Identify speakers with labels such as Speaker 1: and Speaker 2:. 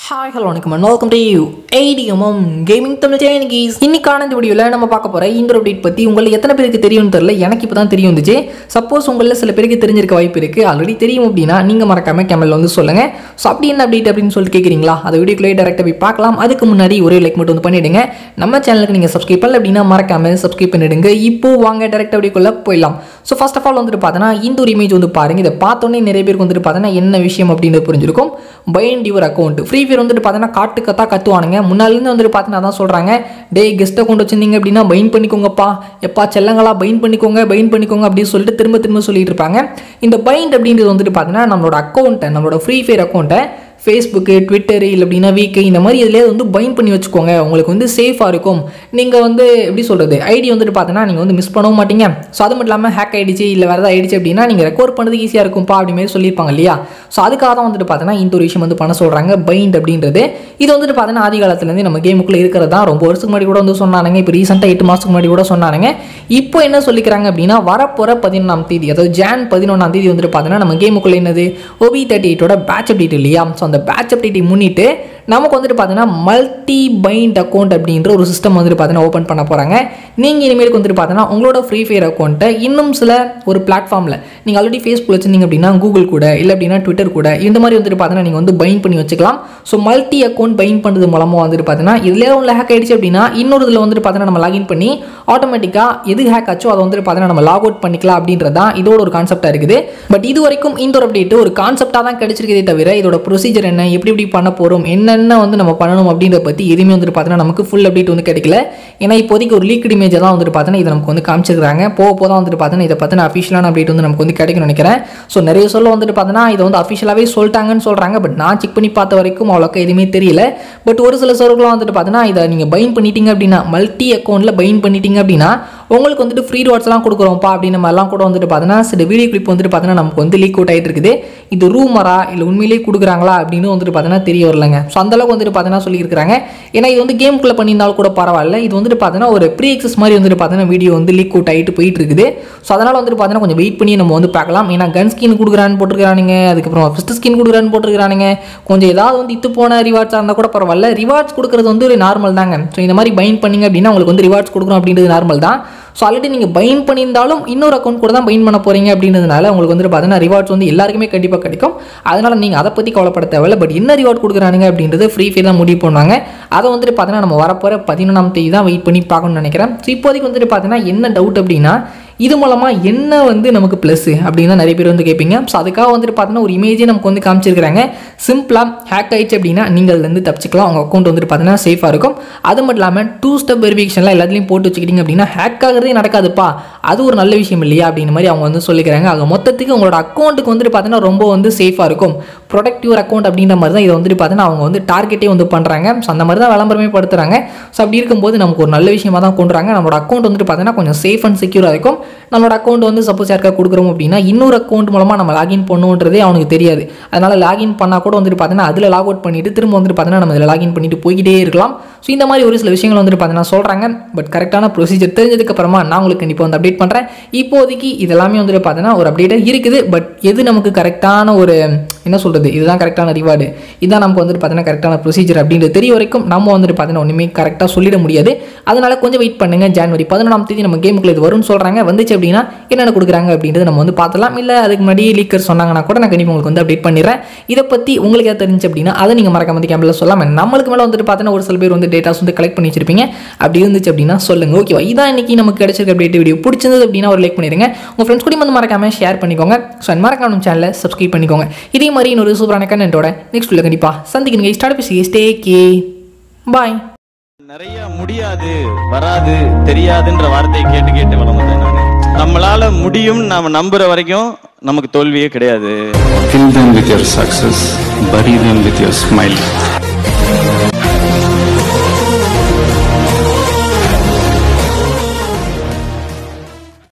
Speaker 1: Hi hello வணக்கம் and welcome to you ATMM gaming Tamil சேனகிஸ் இன்னைக்கான இந்த வீடியோவில் நம்ம பார்க்க போகிற இந்த அப்டேட் பற்றி உங்களை எத்தனை பேருக்கு தெரியும்னு தெரியல எனக்கு இப்போ தான் தெரியும் வந்துச்சு சப்போஸ் உங்களில் சில பேருக்கு தெரிஞ்சிருக்க வாய்ப்பு இருக்குது ஆல்ரெடி தெரியும் அப்படின்னா நீங்கள் மறக்காம கேமரில் வந்து சொல்லுங்கள் ஸோ அப்படி என்ன அப்டேட் அப்படின்னு சொல்லிட்டு கேட்குறீங்களா அந்த வீடியோக்குள்ளே டேரெக்டாக போய் பார்க்கலாம் அதுக்கு முன்னாடி ஒரே லைக் மட்டும் வந்து பண்ணிவிடுங்க நம்ம சேனலுக்கு நீங்கள் சப்ஸ்கிரைப் பண்ணல அப்படின்னா மறக்காம சப்ஸ்கிரைப் பண்ணிடுங்க இப்போ வாங்க டேரெக்டாக வீடியோக்குள்ளே போயிடலாம் ஸோ ஃபர்ஸ்ட் ஆஃப் ஆல் வந்துட்டு பார்த்தோன்னா இந்த ஒரு இமேஜ் வந்து பாருங்க இதை பார்த்தோன்னே நிறைய பேருக்கு வந்துட்டு பார்த்தோன்னா என்ன விஷயம் அப்படின்னு புரிஞ்சிருக்கும் bind your account Free Fire வந்துட்டு பார்த்தோன்னா காட்டு கத்தா கத்துவானுங்க முன்னாலேருந்து வந்துட்டு பார்த்தீங்கன்னா அதான் சொல்கிறாங்க டே கெஸ்ட் அக்கௌண்ட் வச்சிருந்தீங்க அப்படின்னா பைன் பண்ணிக்கோங்கப்பா எப்பா செல்லங்களா பைன் பண்ணிக்கோங்க பைன் பண்ணிக்கோங்க அப்படின்னு சொல்லிட்டு திரும்ப திரும்ப சொல்லிட்டு இருப்பாங்க இந்த பைண்ட் அப்படின்றது வந்துட்டு பார்த்தீங்கன்னா நம்மளோட அக்கௌண்ட்டை நம்மளோட ஃப்ரீ ஃபயர் அக்கௌண்ட்டை ஃபேஸ்புக்கு ட்விட்டரு இல்லை அப்படின்னா வீக்கு இந்த மாதிரி இதிலே வந்து பைன் பண்ணி வச்சுக்கோங்க உங்களுக்கு வந்து சேஃபாக இருக்கும் நீங்கள் வந்து எப்படி சொல்கிறது ஐடி வந்துட்டு பார்த்தீங்கன்னா நீங்கள் வந்து மிஸ் பண்ணவும் மாட்டீங்க ஸோ அது மட்டும் இல்லாமல் ஹேக் ஆயிடுச்சு இல்லை வேறு ஏதாவது ஆயிடுச்சு அப்படின்னா நீங்கள் ரெக்கவர் பண்ணது ஈஸியாக இருக்கும்ப்பா அப்படி மாதிரி சொல்லியிருப்பாங்க இல்லையா ஸோ அதுக்காக தான் வந்துட்டு பார்த்தீங்கன்னா இந்த ஒரு விஷயம் வந்து பண்ண சொல்கிறாங்க பைண்ட் அப்படின்றது இது வந்துட்டு பார்த்தீங்கன்னா ஆதி காலத்துலேருந்து நம்ம கேமுக்குள்ளே இருக்கிறது தான் ரொம்ப வருஷத்துக்கு முன்னாடி கூட வந்து சொன்னானுங்க இப்போ ரீசெண்டாக எட்டு மாதத்துக்கு முன்னாடி கூட சொன்னானுங்க இப்போ என்ன சொல்லிக்கிறாங்க அப்படின்னா வரப்போகிற பதினொன்றாம் தேதி அதாவது ஜான் பதினொன்றாம் தேதி வந்துட்டு பார்த்தீங்கன்னா நம்ம கேமுக்குள்ளே என்னது ஓபி தேர்ட்டி எயிட்டோட பேட்ச் அப்டேட் இல்லையா ஸோ அந்த பேட்ச் அப்டேட்டை முன்னிட்டு நமக்கு வந்துட்டு பார்த்தீங்கன்னா மல்டி பைண்ட் அக்கௌண்ட் அப்படின்ற ஒரு சிஸ்டம் வந்துட்டு பார்த்தீங்கன்னா ஓப்பன் பண்ண போகிறாங்க நீங்கள் இனிமேலுக்கு வந்துட்டு பார்த்தீங்கன்னா உங்களோட ஃப்ரீ ஃபயர் அக்கௌண்ட்டை இன்னும் சில ஒரு பிளாட்ஃபார்மில் நீங்கள் ஆல்ரெடி ஃபேஸ்புக் வச்சிருந்தீங்க அப்படின்னா கூகுள் கூட இல்லை அப்படின்னா ட்விட்டர் கூட இந்த மாதிரி வந்துட்டு பார்த்தீங்கன்னா நீங்கள் வந்து பைண்ட் பண்ணி வச்சுக்கலாம் ஸோ மல்டி அக்கௌண்ட் பைண்ட் பண்ணுறது மூலமாக வந்துட்டு பார்த்தீங்கன்னா இதில் ஒன்று ஹேக் ஆயிடுச்சு அப்படின்னா இன்னொரு இதில் வந்துட்டு பார்த்தீங்கன்னா நம்ம லாகின் பண்ணி ஆட்டோமேட்டிக்காக எது ஹேக் ஆச்சோ அதை வந்துட்டு பார்த்தீங்கன்னா நம்ம லாக் அவுட் பண்ணிக்கலாம் அப்படின்றது தான் இதோட ஒரு கான்செப்டாக இருக்குது பட் இது வரைக்கும் இந்த ஒரு அப்டேட் ஒரு கான்செப்டாக தான் கிடைச்சிருக்கதே தவிர இதோட ப்ரொசீஜர் என்ன எப்படி எப்படி பண்ண போகிறோம் என்னென்ன வந்து நம்ம பண்ணணும் அப்படின்றத பற்றி எதுவுமே வந்துட்டு பார்த்தீங்கன்னா நமக்கு ஃபுல் அப்டேட் வந்து கிடைக்கல ஏன்னா இப்போதைக்கு ஒரு லீக்டு இமேஜ் தான் வந்துட்டு பார்த்தீங்கன்னா இதை நமக்கு வந்து காமிச்சிருக்காங்க போக போக தான் வந்துட்டு பார்த்தீங்கன்னா இதை பற்றின அஃபிஷியலான அப்டேட் வந்து நமக்கு வந்து கிடைக்கும்னு நினைக்கிறேன் ஸோ நிறைய சொல்ல வந்துட்டு பார்த்தீங்கன்னா இதை வந்து அஃபிஷியலாகவே சொல்லிட்டாங்கன்னு சொல்கிறாங்க பட் நான் செக் பண்ணி பார்த்த வரைக்கும் அவ்வளோக்கா எதுவுமே தெரியல பட் ஒரு சில சர்வர்கள்லாம் வந்துட்டு பார்த்தீங்கன்னா இதை நீங்கள் பைன் பண்ணிட்டீங்க அப்படின்னா மல்டி அக்கௌண்ட்டில் பைன் பண்ணிட்டீங்க அப்படின்னா உங்களுக்கு வந்துட்டு ஃப்ரீ ரிவார்ட்ஸ்லாம் கொடுக்குறோம்ப்பா அப்படின்ற மாதிரிலாம் கூட வந்துட்டு பார்த்தீங்கன்னா சில வீடியோ கிளிப் வந்துட்டு பார்த்தீங்கன்னா நமக்கு வந்து லீக் அவுட் ஆகிட்டு இருக்குது இது ரூமரா இல்லை உண்மையிலேயே கொடுக்குறாங்களா அப்படின்னு வந்துட்டு பார்த்தீங்கன்னா தெரிய வரலங்க ஸோ அந்தளவுக்கு வந்துட்டு பார்த்தீங்கன்னா சொல்லியிருக்காங்க ஏன்னா இது வந்து கேமுக்குள்ளே பண்ணியிருந்தாலும் கூட பரவாயில்ல இது வந்துட்டு பார்த்தீங்கன்னா ஒரு ப்ரீ எக்ஸஸ் மாதிரி வந்துட்டு பார்த்தீங்கன்னா வீடியோ வந்து லீக் அவுட் ஆகிட்டு போயிட்டு இருக்குது ஸோ அதனால் வந்துட்டு பார்த்தீங்கன்னா கொஞ்சம் வெயிட் பண்ணி நம்ம வந்து பார்க்கலாம் ஏன்னா கன் ஸ்கின் கொடுக்குறான்னு போட்டுருக்கானுங்க அதுக்கப்புறம் ஃபஸ்ட் ஸ்கின் கொடுக்குறான்னு போட்டுருக்கானுங்க கொஞ்சம் ஏதாவது வந்து இத்து போன ரிவார்ட்ஸாக இருந்தால் கூட பரவாயில்ல ரிவார்ட்ஸ் கொடுக்குறது வந்து ஒரு நார்மல் தாங்க ஸோ இந்த மாதிரி பைன் பண்ணிங்க அப்படின்னா உங்களுக்கு வந்து ரிவார்ட்ஸ் கொடுக்குறோம் அப்படின்றது நார்மல் தான் ஸோ ஆல்ரெடி நீங்கள் பைன் பண்ணியிருந்தாலும் இன்னொரு அக்கௌண்ட் கூட தான் பைன் பண்ண போகிறீங்க அப்படின்றதுனால உங்களுக்கு வந்து பார்த்தீங்கன்னா ரிவார்ட்ஸ் வந்து எல்லாருக்குமே கண்டிப்பாக கிடைக்கும் அதனால் நீங்கள் அதை பற்றி கவலைப்பட தேவையில்ல பட் என்ன ரிவார்ட் கொடுக்குறானுங்க அப்படின்றது ஃப்ரீ ஃபயர் தான் முடிவு பண்ணுவாங்க அதை வந்துட்டு பார்த்தீங்கன்னா நம்ம வரப்போகிற பதினொன்றாம் தேதி தான் வெயிட் பண்ணி பார்க்கணும்னு நினைக்கிறேன் ஸோ இப்போதைக்கு வந்துட்டு பார்த்தீங்கன்னா என்ன டவுட் அப்படின்னா இது மூலமாக என்ன வந்து நமக்கு ப்ளஸ் அப்படின்னு தான் நிறைய பேர் வந்து கேட்பீங்க ஸோ அதுக்காக வந்துட்டு பார்த்தீங்கன்னா ஒரு இமேஜே நமக்கு வந்து காமிச்சிருக்காங்க சிம்பிளாக ஹேக் ஆயிடுச்சு அப்படின்னா நீங்கள் அதுலேருந்து தப்பிச்சிக்கலாம் உங்கள் அக்கௌண்ட் வந்துட்டு பார்த்தீங்கன்னா சேஃபாக இருக்கும் அது மட்டும் இல்லாமல் டூ ஸ்டெப் வெரிஃபிகேஷன்லாம் எல்லாத்துலேயும் போட்டு வச்சுக்கிட்டீங்க அப்படின்னா ஹேக் ஆகிறதே நடக்காதுப்பா அது ஒரு நல்ல விஷயம் இல்லையா அப்படின்ற மாதிரி அவங்க வந்து சொல்லிக்கிறாங்க ஆக மொத்தத்துக்கு உங்களோட அக்கௌண்ட்டுக்கு வந்துட்டு பார்த்தீங்கன்னா ரொம்ப வந்து சேஃபாக இருக்கும் ப்ரொடெக்ட் யுவர் அக்கௌண்ட் அப்படின்ற மாதிரி தான் இதை வந்துட்டு பார்த்தீங்கன்னா அவங்க வந்து டார்கெட்டே வந்து பண்ணுறாங்க ஸோ அந்த மாதிரி தான் விளம்பரமே படுத்துறாங்க ஸோ அப்படி இருக்கும்போது நமக்கு ஒரு நல்ல விஷயமா தான் கொண்டுறாங்க நம்மளோட அக்கௌண்ட் வந்துட்டு பார்த்தீங்கன்னா கொஞ்சம் சேஃப் அண்ட் செக்யூராக இருக்கும் நம்மளோட அக்கௌண்ட் வந்து சப்போஸ் யாருக்கா கொடுக்குறோம் அப்படின்னா இன்னொரு அக்கௌண்ட் மூலமாக நம்ம லாகின் பண்ணுன்றதே அவனுக்கு தெரியாது அதனால் லாகின் பண்ணால் கூட வந்துட்டு பார்த்தீங்கன்னா அதில் லாக் அவுட் பண்ணிட்டு திரும்ப வந்துட்டு பார்த்தீங்கன்னா நம்ம இதில் லாகின் பண்ணிட்டு போய்கிட்டே இருக்கலாம் ஸோ இந்த மாதிரி ஒரு சில விஷயங்கள் வந்துட்டு பார்த்தீங்கன்னா சொல்கிறாங்க பட் கரெக்டான ப்ரொசீஜர் தெரிஞ்சதுக்கப்புறமா நான் உங்களுக்கு கண்டிப்பாக வந்து அப்டேட் பண்ணுறேன் இப்போதைக்கு இதெல்லாமே வந்துட்டு பார்த்தீங்கன்னா ஒரு அப்டேட்டாக இருக்குது பட் எது நமக்கு கரெக்டான ஒரு என்ன சொல்கிறது இதுதான் கரெக்டான ரிவார்டு இதுதான் நமக்கு வந்துட்டு பார்த்தீங்கன்னா கரெக்டான ப்ரொசீஜர் அப்படின்றது தெரிய வரைக்கும் நம்ம வந்துட்டு பார்த்தீங்கன்னா ஒன்றுமே கரெக்டாக சொல்லிட முடியாது அதனால கொஞ்சம் வெயிட் பண்ணுங்கள் ஜான்வரி பதினொன்றாம் தேதி நம்ம கேமுக்குள்ள இது வரும்னு சொல்கிறாங்க வந்துச்சு அப்படின்னா என்னென்ன கொடுக்குறாங்க அப்படின்றது நம்ம வந்து பார்த்தலாம் இல்லை அதுக்கு முன்னாடி லீக்கர் சொன்னாங்கன்னா கூட நான் கண்டிப்பாக உங்களுக்கு வந்து அப்டேட் பண்ணிடுறேன் இதை பற்றி உங்களுக்கு ஏதாவது தெரிஞ்சு அப்படின்னா அதை நீங்கள் மறக்காம வந்து கேம்பில் சொல்லாமல் நம்மளுக்கு மேலே வந்துட்டு பார்த்தீங்கன்னா ஒரு சில பேர் வந்து டேட்டாஸ் வந்து கலெக்ட் பண்ணி வச்சிருப்பீங்க அப்படி இருந்துச்சு அப்படின்னா சொல்லுங்கள் ஓகேவா இதான் இன்னைக்கு நமக்கு கிடைச்சிருக்க அப்டேட் வீடியோ பிடிச்சிருந்தது அப்படின்னா ஒரு லைக் பண்ணிடுங்க உங்கள் ஃப்ரெண்ட்ஸ் கூட வந்து மறக்காம ஷேர் பண்ணிக்கோங்க ஸோ மறக்காம நம்ம சேனலை சப்ஸ்கிரைப் பண்ணிக்கோங்க இதே மாதிரி இன்னொரு சூப்பரான கண்டென்ட்டோட நெக்ஸ்ட் உள்ள கண்டிப்பாக சந்திக்கணுங்க ஸ்டார்ட் பேசி ஸ்டே கே பாய்
Speaker 2: நிறைய முடியாது வராது தெரியாதுன்ற வார்த்தையை கேட்டு கேட்டு வளர்ந்தேன் நானு நம்மளால முடியும் நாம நம்புற வரைக்கும் நமக்கு தோல்வியே கிடையாது
Speaker 3: Kill them with your success, bury them with your smile.